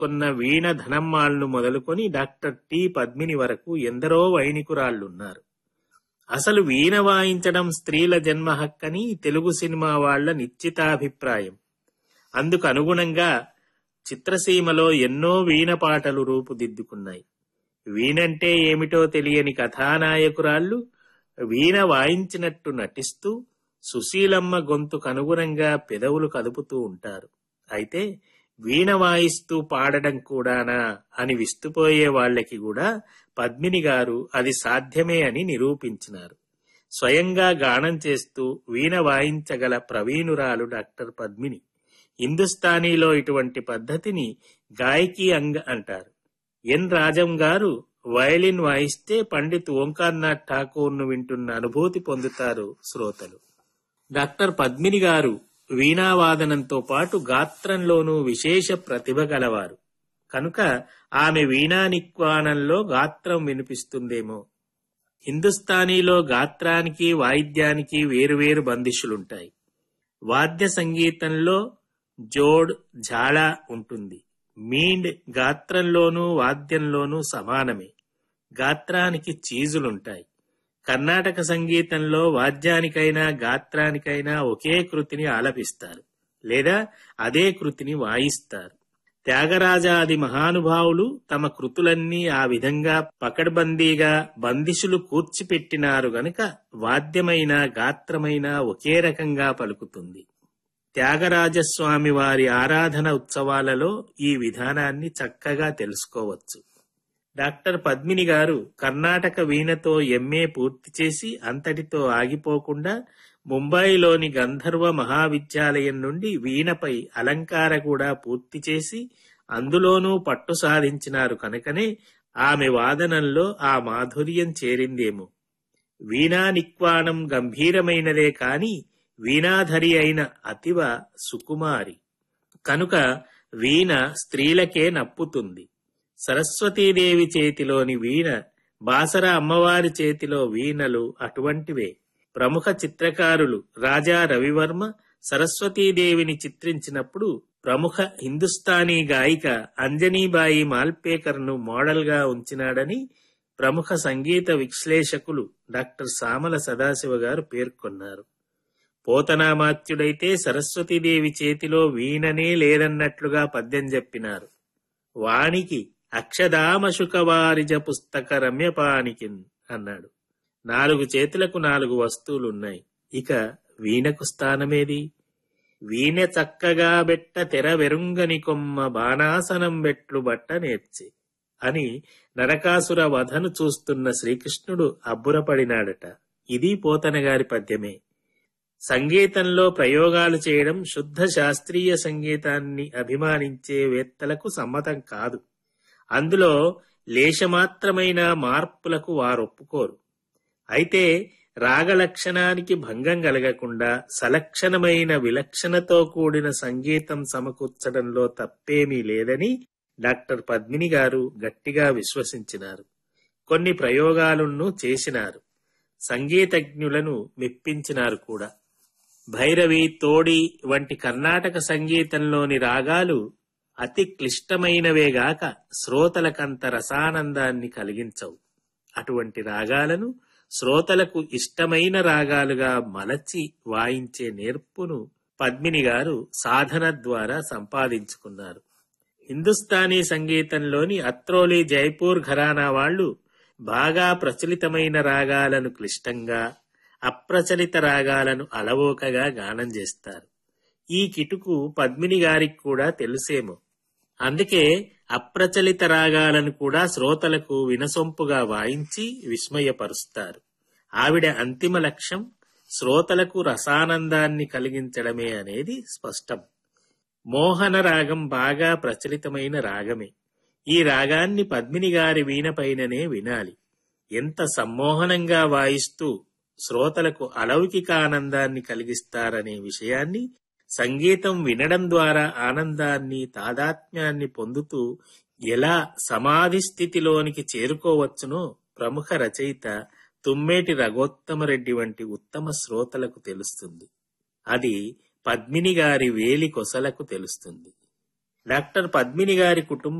కొన్న వీణ ధనమ్మాళ్లు మొదలుకొని doctor T Padmini వరకు ఎందరో వైణికురాళ్లున్నారు అసలు వీణ వాయించడం స్త్రీల జన్మ హక్కని తెలుగు సినిమా వాళ్ల నిశ్చితాభిప్రాయం అందుకు అనుగుణంగా చిత్రసీమలో ఎన్నో వీణ పాటలు రూపుదిద్దుకున్నాయి వీణంటే ఏమిటో తెలియని కథానాయకురాళ్లు వీణ వాయించినట్టు నటిస్తూ సుశీలమ్మ గొంతుకు అనుగుణంగా పెదవులు కదుపుతూ ఉంటారు అయితే వీణ వాయిస్తూ పాడడం కూడానా అని విస్తుపోయే వాళ్ళకి కూడా పద్మిని గారు అది సాధ్యమే అని నిరూపించినారు స్వయంగా గానం చేస్తూ వీణ వాయించగల ప్రవీణురాలు డాక్టర్ పద్మిని హిందుస్థానీలో ఇటువంటి పద్ధతిని గాయకీ అంగ అంటారు ఎన్ రాజం గారు వయలిన్ వాయిస్తే పండిత్ ఓంకార్నాథ్ ఠాకూర్ను వింటున్న అనుభూతి పొందుతారు శ్రోతలు డాక్టర్ పద్మిని గారు వీణావాదనంతో పాటు గాత్రంలోనూ విశేష ప్రతిభ గలవారు కనుక ఆమె వీణానిక్వానంలో గాత్రం వినిపిస్తుందేమో హిందుస్థానీలో గాత్రానికి వాయిద్యానికి వేరువేరు బందిషులుంటాయి వాద్య సంగీతంలో జోడ్ ఝాళా ఉంటుంది మీండ్ గాత్రంలోనూ వాద్యంలోనూ సమానమే గాత్రానికి చీజులుంటాయి కర్ణాటక సంగీతంలో వాద్యానికైనా గాత్రానికైనా ఒకే కృతిని ఆలపిస్తారు లేదా అదే కృతిని వాయిస్తారు త్యాగరాజాది మహానుభావులు తమ కృతులన్నీ ఆ విధంగా పకడ్బందీగా బందిషులు కూర్చిపెట్టినారు గనుక వాద్యమైన గాత్రమైన ఒకే రకంగా పలుకుతుంది త్యాగరాజస్వామి వారి ఆరాధన ఉత్సవాలలో ఈ విధానాన్ని చక్కగా తెలుసుకోవచ్చు డాక్టర్ పద్మిని గారు కర్ణాటక వీణతో ఎంఏ పూర్తి చేసి అంతటితో ఆగిపోకుండా ముంబైలోని గంధర్వ మహావిద్యాలయం నుండి వీణపై అలంకార కూడా పూర్తి చేసి అందులోనూ పట్టు సాధించినారు కనుకనే ఆమె వాదనంలో ఆ మాధుర్యం చేరిందేమో వీణా నిక్వాణం గంభీరమైనదే కాని వీణాధరి అయిన అతివ సుకుమారి కనుక వీణ స్త్రీలకే నప్పుతుంది సరస్వతీదేవి చేతిలోని వీణ బాసర అమ్మవారి చేతిలో వీణలు అటువంటివే ప్రముఖ చిత్రకారులు రాజా రవివర్మ సరస్వతీదేవిని చిత్రించినప్పుడు ప్రముఖ హిందుస్థానీ గాయిక అంజనీబాయి మాల్పేకర్ను మోడల్గా ఉంచినాడని ప్రముఖ సంగీత విశ్లేషకులు డాక్టర్ సామల సదాశివ గారు పేర్కొన్నారు పోతనామాత్యుడైతే సరస్వతీదేవి చేతిలో వీణనే లేదన్నట్లుగా పద్యం చెప్పినారు వానికి అక్షదామశుకవారిజ పుస్తక రమ్యపానికిన్ అన్నాడు నాలుగు చేతులకు నాలుగు వస్తువులున్నాయి ఇక వీణకు స్థానమేది వీణ చక్కగా బెట్ట తెర వెరుంగని కొమ్మ బాణాసనం బెట్లు బట్ట నేర్చి అని నరకాసుర వధను చూస్తున్న శ్రీకృష్ణుడు అబ్బురపడినాడట ఇది పోతన గారి పద్యమే సంగీతంలో ప్రయోగాలు చేయడం శుద్ధ శాస్త్రీయ సంగీతాన్ని అభిమానించే వేత్తలకు సమ్మతం కాదు అందులో లేశమాత్రమైన మార్పులకు వారొప్పుకోరు అయితే రాగలక్షణానికి భంగం కలగకుండా సలక్షణమైన విలక్షణతో కూడిన సంగీతం సమకూర్చడంలో తప్పేమీ లేదని డాక్టర్ పద్మిని గారు గట్టిగా విశ్వసించినారు కొన్ని ప్రయోగాలను చేసినారు సంగీతజ్ఞులను మెప్పించినారు కూడా భైరవి తోడి వంటి కర్ణాటక సంగీతంలోని రాగాలు అతి క్లిష్టమైనవేగాక శ్రోతలకంత రసానందాన్ని కలిగించవు అటువంటి రాగాలను శ్రోతలకు ఇష్టమైన రాగాలుగా మలచి వాయించే నేర్పును పద్మిని గారు సాధన ద్వారా సంపాదించుకున్నారు హిందుస్థానీ సంగీతంలోని అత్రోలి జైపూర్ ఘరానా వాళ్ళు బాగా ప్రచలితమైన రాగాలను క్లిష్టంగా అప్రచలిత రాగాలను అలవోకగా గానం చేస్తారు ఈ కిటుకు పద్మిని గారికి కూడా తెలుసేమో అందుకే అప్రచలిత రాగాలను కూడా శ్రోతలకు వినసొంపుగా వాయించి విస్మయపరుస్తారు ఆవిడ అంతిమ లక్ష్యం శ్రోతలకు రసానందాన్ని కలిగించడమే అనేది స్పష్టం మోహన రాగం బాగా ప్రచలితమైన రాగమే ఈ రాగాన్ని పద్మిని గారి వీణపైననే వినాలి ఎంత సమ్మోహనంగా వాయిస్తూ శ్రోతలకు అలౌకిక ఆనందాన్ని కలిగిస్తారనే విషయాన్ని సంగీతం వినడం ద్వారా ఆనందాన్ని తాదాత్మ్యాన్ని పొందుతూ ఎలా సమాధి స్థితిలోనికి చేరుకోవచ్చునో ప్రముఖ రచయిత తుమ్మేటి రఘోత్తమరెడ్డి వంటి ఉత్తమ శ్రోతలకు తెలుస్తుంది అది పద్మిని గారి వేలి కొసలకు తెలుస్తుంది డాక్టర్ పద్మిని గారి కుటుంబ